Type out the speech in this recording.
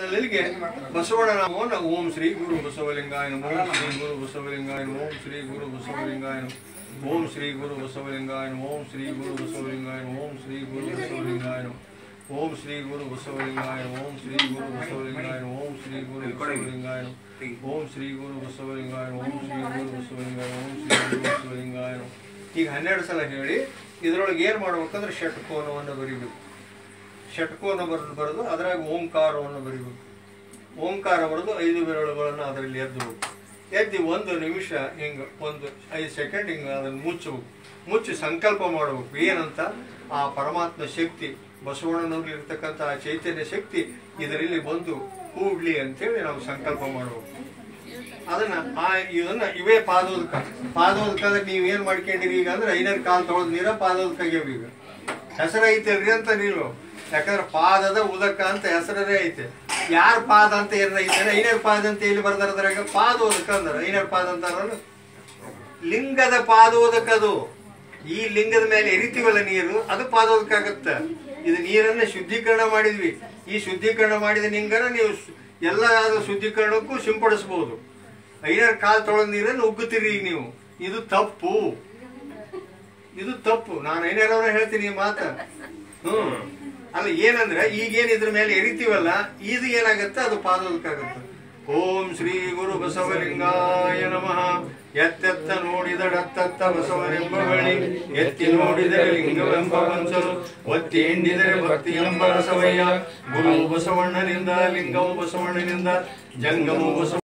ಅಲ್ಲಿಗೆ ಬಸವಣ್ಣ ನಾಮವನ್ನು ಓಂ ಶ್ರೀ ಗುರು ಬಸವಲಿಂಗಾಯ ನಮಃ, ಓಂ ಶ್ರೀ ಗುರು ಬಸವಲಿಂಗಾಯ ನಮಃ, ಓಂ ಶ್ರೀ ಗುರು ಬಸವಲಿಂಗಾಯ ನಮಃ, ಓಂ ಶ್ರೀ ಗುರು ಬಸವಲಿಂಗಾಯ ನಮಃ, ಓಂ ಶ್ರೀ ಗುರು ಬಸವಲಿಂಗಾಯ ನಮಃ, ಓಂ ಶ್ರೀ ಗುರು ಬಸವಲಿಂಗಾಯ ನಮಃ, ಓಂ ಶ್ರೀ ಗುರು ಬಸವಲಿಂಗಾಯ ನಮಃ, ಓಂ ಶ್ರೀ ಗುರು ಬಸವಲಿಂಗಾಯ ನಮಃ, ಓಂ ಶ್ರೀ ಗುರು ಬಸವಲಿಂಗಾಯ ನಮಃ, ಓಂ ಶ್ರೀ ಗುರು ಬಸವಲಿಂಗಾಯ ನಮಃ, ಓಂ ಶ್ರೀ ಗುರು ಬಸವಲಿಂಗಾಯ ನಮಃ, ಓಂ ಶ್ರೀ ಗುರು ಬಸವಲಿಂಗಾಯ ನಮಃ. ಈಗ ಹನ್ನೆರಡು ಸಲ ಹೇಳಿ ಇದರೊಳಗೆ ಏನು ಮಾಡ್ಬೇಕಂದ್ರೆ ಷಟ್ಕೋನವನ್ನು ಬರೀಬೇಕು ಷಟ್ಕೋನ ಬರೆದು ಬರೆದು ಅದರಾಗ ಓಂಕಾರವನ್ನು ಬರೀಬೇಕು ಓಂಕಾರ ಬರೆದು ಐದು ಬೆರಳುಗಳನ್ನು ಅದರಲ್ಲಿ ಎದ್ದಬೇಕು ಎದ್ದು ಒಂದು ನಿಮಿಷ ಹಿಂಗೆ ಒಂದು ಐದು ಸೆಕೆಂಡ್ ಹಿಂಗೆ ಅದನ್ನು ಮುಚ್ಚಬೇಕು ಮುಚ್ಚಿ ಸಂಕಲ್ಪ ಮಾಡಬೇಕು ಏನಂತ ಆ ಪರಮಾತ್ಮ ಶಕ್ತಿ ಬಸವಣ್ಣನಲ್ಲಿ ಇರ್ತಕ್ಕಂಥ ಆ ಚೈತನ್ಯ ಶಕ್ತಿ ಇದರಲ್ಲಿ ಬಂದು ಕೂಡ್ಲಿ ಅಂತೇಳಿ ನಾವು ಸಂಕಲ್ಪ ಮಾಡಬೇಕು ಅದನ್ನ ಆ ಇದನ್ನ ಇವೇ ಪಾದೋದಕ ಪಾದೋದಕ ಅಂದ್ರೆ ನೀವು ಏನ್ ಮಾಡ್ಕೊಂಡಿರಿ ಈಗ ಅಂದ್ರೆ ಐನರ್ ಕಾಲ್ ತೊಳೆದ್ ನೀರ ಪಾದೋದಕ ಆಗ್ಯಾವ ಈಗ ಹೆಸರು ಐತಲ್ರಿ ಅಂತ ನೀವು ಯಾಕಂದ್ರೆ ಪಾದದ ಉದಕ ಅಂತ ಹೆಸರೇ ಐತೆ ಯಾರ ಪಾದ ಅಂತ ಏನಾರ ಐತೆ ಐನರ್ ಪಾದ ಅಂತ ಎಲ್ಲಿ ಬರ್ದಾರ ಅದ್ರಾಗ ಪಾದೋದಕ ಅಂದ್ರೆ ಐನರ್ ಪಾದ ಅಂತ ಅನ್ನೋದು ಲಿಂಗದ ಪಾದೋದಕ ಅದು ಈ ಲಿಂಗದ ಮೇಲೆ ಎರಿತೀವಲ್ಲ ನೀರು ಅದು ಪಾದೋದಕ ಆಗತ್ತ ಇದು ನೀರನ್ನ ಶುದ್ಧೀಕರಣ ಮಾಡಿದ್ವಿ ಈ ಶುದ್ಧೀಕರಣ ಮಾಡಿದ ನಿಂಗನ ನೀವು ಶು- ಎಲ್ಲ ಶುದ್ಧೀಕರಣಕ್ಕೂ ಸಿಂಪಡಿಸಬಹುದು ಐನರ್ ಕಾಲ್ ತೊಳೆದ ನೀರನ್ನು ಉಗ್ಗುತ್ತೀರಿ ಈಗ ನೀವು ಇದು ತಪ್ಪು ಇದು ತಪ್ಪು ನಾನು ಐನರವ್ರ ಹೇಳ್ತೀನಿ ಈ ಮಾತ ಹ್ಮ್ ಅಲ್ಲ ಏನಂದ್ರೆ ಈಗೇನ್ ಇದ್ರ ಮೇಲೆ ಎರಿತೀವಲ್ಲ ಇದು ಏನಾಗತ್ತೆ ಅದು ಪಾದೋದಕ್ಕಾಗತ್ತೆ ಓಂ ಶ್ರೀ ಗುರು ಬಸವಲಿಂಗಾಯ ನಮಃ ಎತ್ತೆತ್ತ ನೋಡಿದಡತ್ತತ್ತ ಬಸವನೆಂಬ ಬಳಿ ಎತ್ತಿ ನೋಡಿದರೆ ಲಿಂಗವೆಂಬ ವಂಚರು ಒತ್ತಿ ಎಂಡಿದರೆ ಭಕ್ತಿ ಎಂಬ ರಸವಯ್ಯ ಗುರು ಬಸವಣ್ಣನಿಂದ ಲಿಂಗವು ಬಸವಣ್ಣನಿಂದ ಜಂಗಮು ಬಸವ